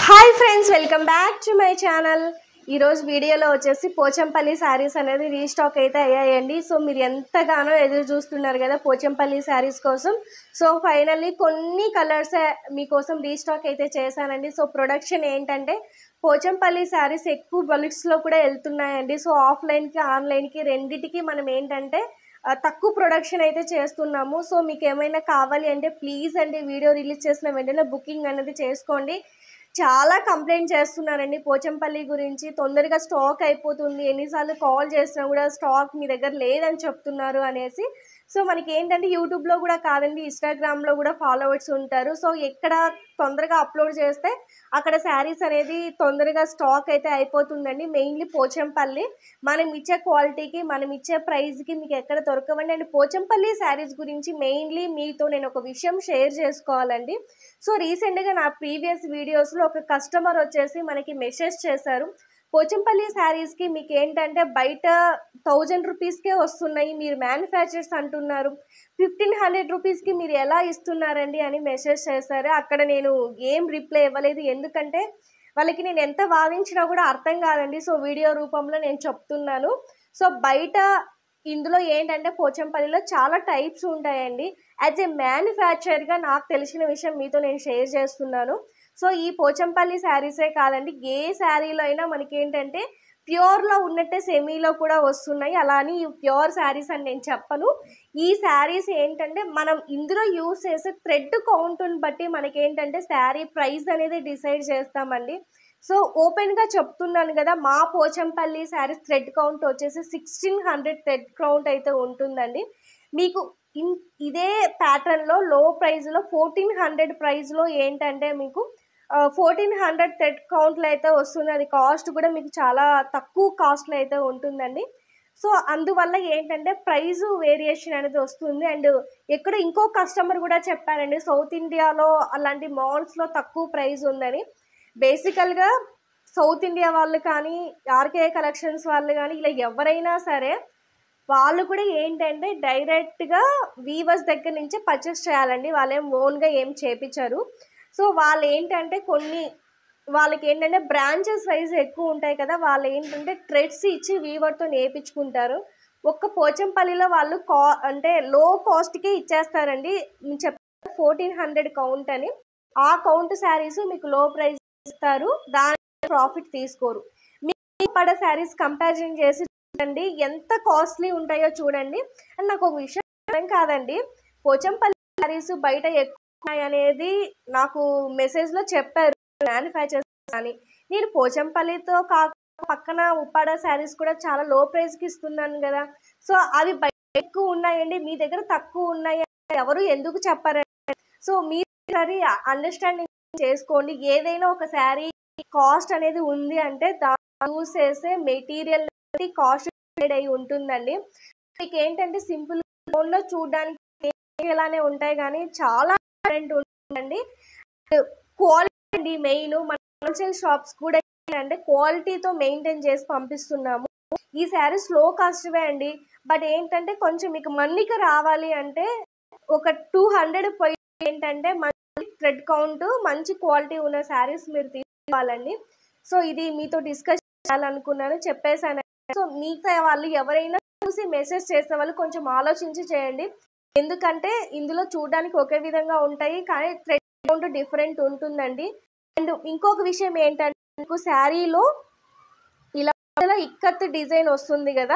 Hi friends welcome back to my channel ఈరోజు వీడియోలో వచ్చేసి పోచంపల్లి శారీస్ అనేది రీస్టాక్ అయితే అయ్యాయండి సో మీరు ఎంతగానో ఎదురు చూస్తున్నారు కదా పోచంపల్లి శారీస్ కోసం సో ఫైనల్లీ కొన్ని కలర్స్ మీకోసం రీస్టాక్ అయితే చేశానండి సో ప్రొడక్షన్ ఏంటంటే పోచంపల్లి శారీస్ ఎక్కువ బల్క్స్లో కూడా వెళ్తున్నాయండి సో ఆఫ్లైన్కి ఆన్లైన్కి రెండిటికి మనం ఏంటంటే ఆ, తక్కువ ప్రొడక్షన్ అయితే చేస్తున్నాము సో మీకు ఏమైనా కావాలి అంటే ప్లీజ్ అండి వీడియో రిలీజ్ చేసిన వెంటనే బుకింగ్ అనేది చేసుకోండి చాలా కంప్లైంట్ చేస్తున్నారండి పోచంపల్లి గురించి తొందరగా స్టాక్ అయిపోతుంది ఎన్నిసార్లు కాల్ చేసినా కూడా స్టాక్ మీ దగ్గర లేదని చెప్తున్నారు అనేసి సో మనకి ఏంటంటే యూట్యూబ్లో కూడా కాదండి ఇన్స్టాగ్రామ్లో కూడా ఫాలోవర్స్ ఉంటారు సో ఎక్కడ తొందరగా అప్లోడ్ చేస్తే అక్కడ శారీస్ అనేది తొందరగా స్టాక్ అయితే అయిపోతుందండి మెయిన్లీ పోచంపల్లి మనం ఇచ్చే క్వాలిటీకి మనం ఇచ్చే ప్రైస్కి మీకు ఎక్కడ దొరకవండి అండ్ పోచంపల్లి శారీస్ గురించి మెయిన్లీ మీతో నేను ఒక విషయం షేర్ చేసుకోవాలండి సో రీసెంట్గా నా ప్రీవియస్ వీడియోస్లో ఒక కస్టమర్ వచ్చేసి మనకి మెసేజ్ చేశారు పోచంపల్లి శారీస్కి మీకు ఏంటంటే బయట థౌజండ్ రూపీస్కే వస్తున్నాయి మీరు మ్యానుఫ్యాక్చర్స్ అంటున్నారు ఫిఫ్టీన్ హండ్రెడ్ రూపీస్కి మీరు ఎలా ఇస్తున్నారండి అని మెసేజ్ చేశారు అక్కడ నేను ఏం రిప్లై ఇవ్వలేదు ఎందుకంటే వాళ్ళకి నేను ఎంత వాదించినా కూడా అర్థం కాదండి సో వీడియో రూపంలో నేను చెప్తున్నాను సో బయట ఇందులో ఏంటంటే పోచంపల్లిలో చాలా టైప్స్ ఉంటాయండి యాజ్ ఏ మ్యానుఫ్యాక్చర్గా నాకు తెలిసిన విషయం మీతో నేను షేర్ చేస్తున్నాను సో ఈ పోచంపల్లి శారీసే కాదండి ఏ శారీలో అయినా మనకి ఏంటంటే ప్యూర్లో ఉన్నట్టే సెమీలో కూడా వస్తున్నాయి అలా అని ప్యూర్ శారీస్ అని నేను చెప్పను ఈ శారీస్ ఏంటంటే మనం ఇందులో యూస్ చేసే థ్రెడ్ కౌంట్ని బట్టి మనకేంటంటే శారీ ప్రైస్ అనేది డిసైడ్ చేస్తామండి సో ఓపెన్గా చెప్తున్నాను కదా మా పోచంపల్లి శారీస్ థ్రెడ్ కౌంట్ వచ్చేసి సిక్స్టీన్ హండ్రెడ్ థ్రెడ్ కౌంట్ అయితే ఉంటుందండి మీకు ఇన్ ఇదే ప్యాటర్న్లో లో ప్రైస్లో ఫోర్టీన్ హండ్రెడ్ ప్రైస్లో ఏంటంటే మీకు ఫోర్టీన్ హండ్రెడ్ థ్రెడ్ కౌంట్లో అయితే వస్తుంది అది కాస్ట్ కూడా మీకు చాలా తక్కువ కాస్ట్లో అయితే ఉంటుందండి సో అందువల్ల ఏంటంటే ప్రైస్ వేరియేషన్ అనేది వస్తుంది అండ్ ఎక్కడ ఇంకో కస్టమర్ కూడా చెప్పారండి సౌత్ ఇండియాలో అలాంటి మాల్స్లో తక్కువ ప్రైస్ ఉందని బేసికల్గా సౌత్ ఇండియా వాళ్ళు కానీ ఆర్కే కలెక్షన్స్ వాళ్ళు కానీ ఇలా ఎవరైనా సరే వాళ్ళు కూడా ఏంటంటే డైరెక్ట్గా వీవర్స్ దగ్గర నుంచే పర్చేస్ చేయాలండి వాళ్ళేం ఓన్గా ఏం చేపించారు సో వాళ్ళు ఏంటంటే కొన్ని వాళ్ళకి ఏంటంటే బ్రాంచెస్ వైజ్ ఎక్కువ ఉంటాయి కదా వాళ్ళు ఏంటంటే ట్రెడ్స్ ఇచ్చి వీవర్తో నేర్పించుకుంటారు ఒక్క పోచంపల్లిలో వాళ్ళు కా అంటే లో కాస్ట్కే ఇచ్చేస్తారండి చెప్పారు ఫోర్టీన్ హండ్రెడ్ కౌంట్ అని ఆ కౌంట్ శారీస్ మీకు లో ప్రైస్ ఇస్తారు దాని ప్రాఫిట్ తీసుకోరు మీకు పడే శారీస్ కంపారిజన్ చేసి చూడండి ఎంత కాస్ట్లీ ఉంటాయో చూడండి అండ్ నాకు ఒక విషయం అర్థం కాదండి పోచంపల్లి శారీస్ బయట ఎక్కువ ఉన్నాయి అనేది నాకు మెసేజ్లో చెప్పారు మ్యానుఫ్యాక్చర్స్ అని నేను పోచంపల్లితో కాకుండా పక్కన ఉప్పాడ శారీస్ కూడా చాలా లో ప్రైస్కి ఇస్తున్నాను కదా సో అవి బయట ఎక్కువ ఉన్నాయండి మీ దగ్గర తక్కువ ఉన్నాయి అని ఎవరు ఎందుకు చెప్పారండి సో మీరు సరే అండర్స్టాండింగ్ చేసుకోండి ఏదైనా ఒక శారీ కాస్ట్ అనేది ఉంది అంటే దాన్ని యూస్ చేసే మెటీరియల్ కాస్ట్ అయి ఉంటుందండి మీకు ఏంటంటే సింపుల్ ఫోన్లో చూడడానికి ఇలానే ఉంటాయి కానీ చాలా డిఫరెంట్ ఉంటుందండి క్వాలిటీ అండి మెయిన్ మన హోల్సేల్ షాప్స్ కూడా ఏంటంటే క్వాలిటీతో మెయింటైన్ చేసి పంపిస్తున్నాము ఈ శారీస్ లో కాస్ట్వే అండి బట్ ఏంటంటే కొంచెం మీకు మన్నిక రావాలి అంటే ఒక టూ హండ్రెడ్ పోయి ఏంటంటే మంచి థ్రెడ్ కౌంట్ మంచి క్వాలిటీ ఉన్న శారీస్ మీరు తీసుకోవాలండి సో ఇది మీతో డిస్కస్ చేయాలనుకున్నాను చెప్పేసాను సో మిగతా వాళ్ళు ఎవరైనా చూసి మెసేజ్ చేసే వాళ్ళు కొంచెం ఆలోచించి చేయండి ఎందుకంటే ఇందులో చూడడానికి ఒకే విధంగా ఉంటాయి కానీ థ్రెడ్ కౌంట్ డిఫరెంట్ ఉంటుందండి అండ్ ఇంకొక విషయం ఏంటంటే మీకు శారీలో ఇలా ఇలా ఇక్కత్ డిజైన్ వస్తుంది కదా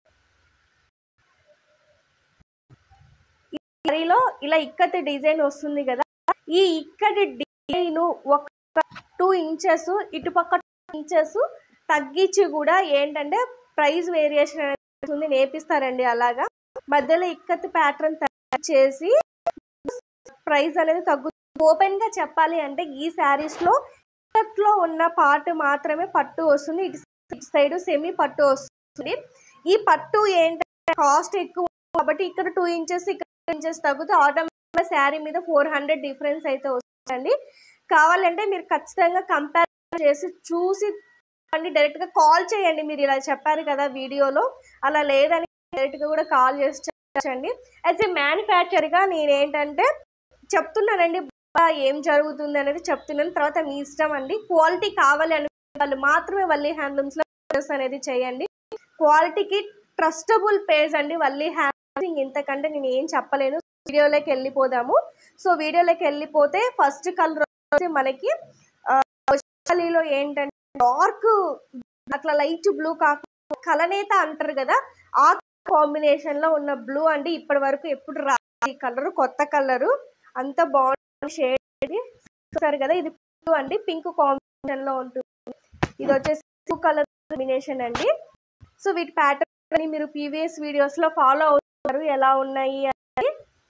ఈ శారీలో ఇలా ఇక్కత్ డిజైన్ వస్తుంది కదా ఈ ఇక్కటి డిజైన్ ఒక టూ ఇంచెస్ ఇటుపక్క టూ ఇంచెస్ తగ్గించి కూడా ఏంటంటే ప్రైస్ వేరియేషన్ అనేది నేర్పిస్తారండి అలాగా మధ్యలో ఇక్కత్ ప్యాటర్న్ చేసి ప్రైస్ అనేది తగ్గు ఓపెన్ గా చెప్పాలి అంటే ఈ శారీస్ లో లో ఉన్న పార్ట్ మాత్రమే పట్టు వస్తుంది ఇటు సైడ్ సెమీ పట్టు వస్తుంది ఈ పట్టు ఏంటంటే కాస్ట్ ఎక్కువ కాబట్టి ఇక్కడ టూ ఇంచెస్ ఇక్కడ ఇంచెస్ తగ్గితే ఆటోమేటిక్ శారీ మీద ఫోర్ హండ్రెడ్ డిఫరెన్స్ అయితే వస్తుందండి కావాలంటే మీరు ఖచ్చితంగా కంపేర్ చేసి చూసి డైరెక్ట్ గా కాల్ చేయండి మీరు ఇలా చెప్పారు కదా వీడియోలో అలా లేదని డైరెక్ట్ గా కూడా కాల్ చేసి చెప్పండి యాజ్ ఏ మ్యానుఫ్యాక్చర్ గా నేను ఏంటంటే చెప్తున్నానండి ఏం జరుగుతుంది అనేది చెప్తున్నాను తర్వాత మీ ఇష్టం అండి క్వాలిటీ కావాలి అని వాళ్ళు మాత్రమే వల్లి హ్యాండ్లూమ్స్ లో videos అనేది చేయండి క్వాలిటీకి ట్రస్టబుల్ పేజ్ అండి వల్లి హ్యాండ్లూమ్స్ ఇంతకంటే నేను ఏం చెప్పలేను వీడియోలోకి వెళ్ళిపోదాము సో వీడియోలోకి వెళ్ళిపోతే ఫస్ట్ కలర్ వచ్చి మనకి లో ఏంటంటే డార్క్ అట్లా లైట్ బ్లూ కాకుండా కలనేత అంటారు కదా ఆ కాంబినేషన్ లో ఉన్న బ్లూ అండి ఇప్పటి వరకు ఎప్పుడు రా ఈ కలర్ కొత్త కలర్ అంత బాగుంది షేడ్ చూసారు కదా ఇది blue అండి పింక్ కాంబినేషన్ లో ఉంటుంది ఇది వచ్చేసి బ్లూ కలర్ కాంబినేషన్ అండి సో వీటి ప్యాటర్న్ మీరు ప్రీవియస్ వీడియోస్ లో ఫాలో అవుతారు ఎలా ఉన్నాయి అని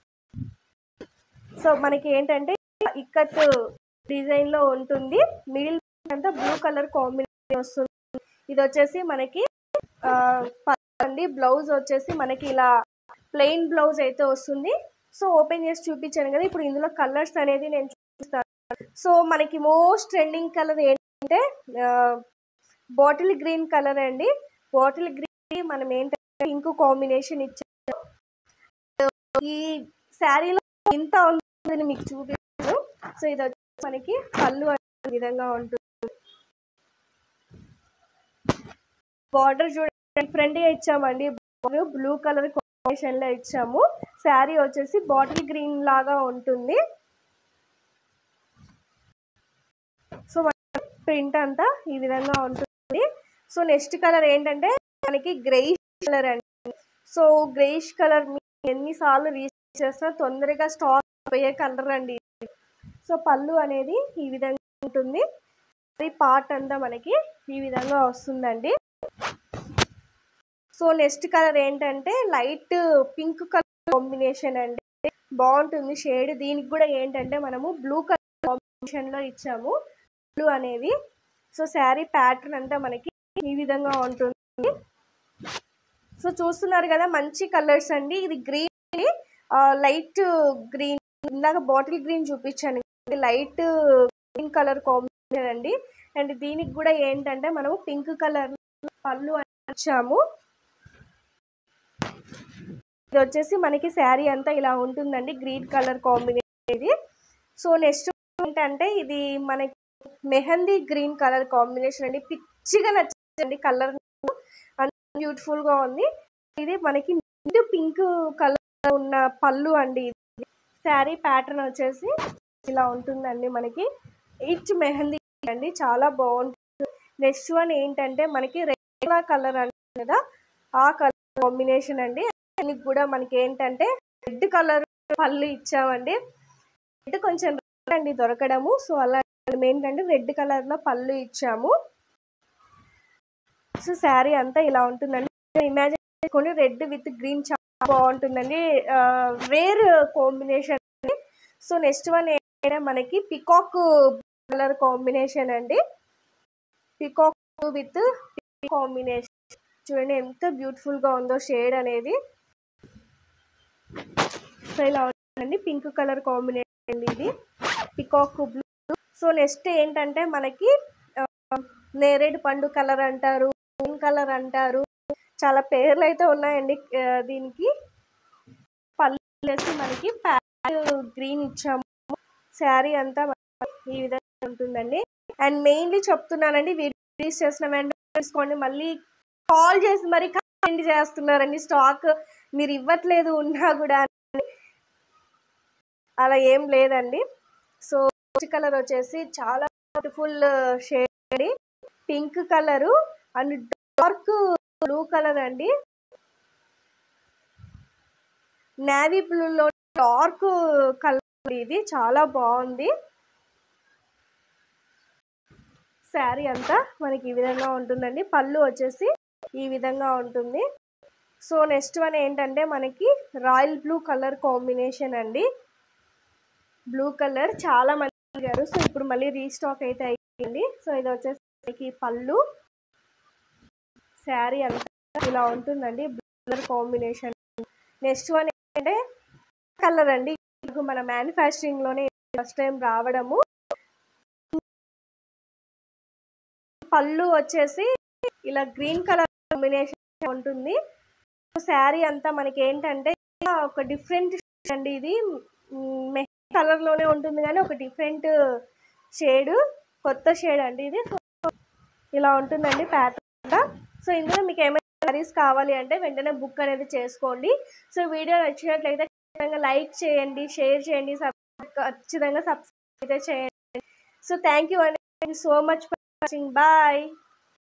సో మనకి ఏంటంటే ఇక్కత్ డిజైన్ లో ఉంటుంది మిడిల్ అంతా బ్లూ కలర్ కాంబినేషన్ వస్తుంది ఇది వచ్చేసి మనకి ఆ, అండి బ్లౌజ్ వచ్చేసి మనకి ఇలా ప్లెయిన్ బ్లౌజ్ అయితే వస్తుంది సో ఓపెన్ చేసి చూపించాను కదా ఇప్పుడు ఇందులో కలర్స్ అనేది నేను చూపిస్తాను సో మనకి మోస్ట్ ట్రెండింగ్ కలర్ ఏంటంటే బాటిల్ గ్రీన్ కలర్ అండి బాటిల్ గ్రీన్ మనం ఏంటంటే పింక్ కాంబినేషన్ ఇచ్చాము ఈ శారీలో ఇంత ఉందని మీకు చూపిస్తాను సో ఇది వచ్చి మనకి పళ్ళు అనే విధంగా ఉంటుంది బార్డర్ చూడండి డిఫరెంట్ గా ఇచ్చామండి బార్డర్ బ్లూ కలర్ కాంబినేషన్ లో ఇచ్చాము శారీ వచ్చేసి బాటిల్ గ్రీన్ లాగా ఉంటుంది సో ప్రింట్ అంతా ఈ విధంగా ఉంటుంది సో నెక్స్ట్ కలర్ ఏంటంటే మనకి గ్రేయిష్ కలర్ అండి సో గ్రేయిష్ కలర్ ఎన్నిసార్లు రీచ్ చేసినా తొందరగా స్టాక్ పోయే కలర్ అండి ఇది. సో పళ్ళు అనేది ఈ విధంగా ఉంటుంది ఈ పార్ట్ అంతా మనకి ఈ విధంగా వస్తుందండి సో నెక్స్ట్ కలర్ ఏంటంటే లైట్ పింక్ కలర్ కాంబినేషన్ అండి బాగుంటుంది షేడ్ దీనికి కూడా ఏంటంటే మనము బ్లూ కలర్ కాంబినేషన్ లో ఇచ్చాము బ్లూ అనేది సో శారీ ప్యాటర్న్ అంతా మనకి ఈ విధంగా ఉంటుంది సో చూస్తున్నారు కదా మంచి కలర్స్ అండి ఇది గ్రీన్ లైట్ గ్రీన్ ఇందాక బాటిల్ గ్రీన్ చూపించాను ఇది లైట్ గ్రీన్ కలర్ కాంబినేషన్ అండి అండ్ దీనికి కూడా ఏంటంటే మనము పింక్ కలర్ పళ్ళు ఇచ్చాము ఇది వచ్చేసి మనకి శారీ అంతా ఇలా ఉంటుందండి గ్రీన్ కలర్ కాంబినేషన్ ఇది సో నెక్స్ట్ ఏంటంటే ఇది మనకి మెహందీ గ్రీన్ కలర్ కాంబినేషన్ అండి పిచ్చిగా నచ్చిందండి కలర్ బ్యూటిఫుల్ గా ఉంది ఇది మనకి పింక్ కలర్ ఉన్న పళ్ళు అండి ఇది శారీ ప్యాటర్న్ వచ్చేసి ఇలా ఉంటుందండి మనకి ఇచ్ మెహందీ అండి చాలా బాగుంటుంది నెక్స్ట్ వన్ ఏంటంటే మనకి రెడ్ కలర్ అంటే కదా ఆ కలర్ కాంబినేషన్ అండి దానికి కూడా మనకి ఏంటంటే రెడ్ కలర్ పళ్ళు ఇచ్చామండి రెడ్ కొంచెం రేర్ అండి దొరకడము సో అలా మనం ఏంటంటే రెడ్ కలర్ లో పళ్ళు ఇచ్చాము సో శారీ అంతా ఇలా ఉంటుందండి ఇమాజిన్ చేసుకోండి రెడ్ విత్ గ్రీన్ చాలా బాగుంటుందండి rare combination so next one ఏంటంటే మనకి పికాక్ కలర్ కాంబినేషన్ అండి పికాక్ విత్ కాంబినేషన్ చూడండి ఎంత బ్యూటిఫుల్ గా ఉందో షేడ్ అనేది సో ఇలా ఉంటుందండి పింక్ కలర్ కాంబినేషన్ అండి ఇది పికాక్ బ్లూ సో నెక్స్ట్ ఏంటంటే మనకి ఆ, నేరేడు పండు కలర్ అంటారు గ్రీన్ కలర్ అంటారు చాలా పేర్లు అయితే ఉన్నాయండి ఆ, దీనికి పళ్ళు వేసి మనకి ప్యాట్ గ్రీన్ ఇచ్చాము శారీ అంతా మనకి ఈ విధంగా ఉంటుందండి అండ్ మెయిన్లీ చెప్తున్నానండి రిలీజ్ చేసిన వెంటనే తీసుకోండి మళ్ళీ కాల్ చేసి మరి కామెంట్ చేస్తున్నారండి స్టాక్ మీరు ఇవ్వట్లేదు ఉన్నా కూడా అలా ఏం లేదండి సో కలర్ వచ్చేసి చాలా బ్యూటిఫుల్ షేడ్ అండి pink colour and dark blue colour అండి నేవీ బ్లూలో డార్క్ కలర్ ఇది చాలా బాగుంది శారీ అంతా మనకి ఈ విధంగా ఉంటుందండి పళ్ళు వచ్చేసి ఈ విధంగా ఉంటుంది సో నెక్స్ట్ వన్ ఏంటంటే మనకి రాయల్ బ్లూ కలర్ కాంబినేషన్ అండి బ్లూ కలర్ చాలా మంది అడిగారు సో ఇప్పుడు మళ్ళీ రీస్టాక్ అయితే అయ్యింది సో ఇది వచ్చేసి మనకి పళ్ళు శారీ అంతా ఇలా ఉంటుందండి blue colour combination next one ఏంటంటే కలర్ అండి ఇప్పుడు మన మ్యానుఫ్యాక్చరింగ్ లోనే ఫస్ట్ టైం రావడము పళ్ళు వచ్చేసి ఇలా గ్రీన్ కలర్ కాంబినేషన్ ఉంటుంది శారీ అంతా మనకి ఏంటంటే ఒక డిఫరెంట్ అండి ఇది కలర్లోనే ఉంటుంది కానీ ఒక డిఫరెంట్ షేడ్ కొత్త షేడ్ అండి ఇది ఇలా ఉంటుందండి ప్యాటర్న్ సో ఇందులో మీకు ఏమైనా సారీస్ కావాలి అంటే వెంటనే బుక్ అనేది చేసుకోండి సో వీడియో నచ్చినట్లయితే ఖచ్చితంగా లైక్ చేయండి షేర్ చేయండి సబ్ ఖచ్చితంగా సబ్స్క్రైబ్ అయితే చేయండి సో థ్యాంక్ యూ అండి so much for watching bye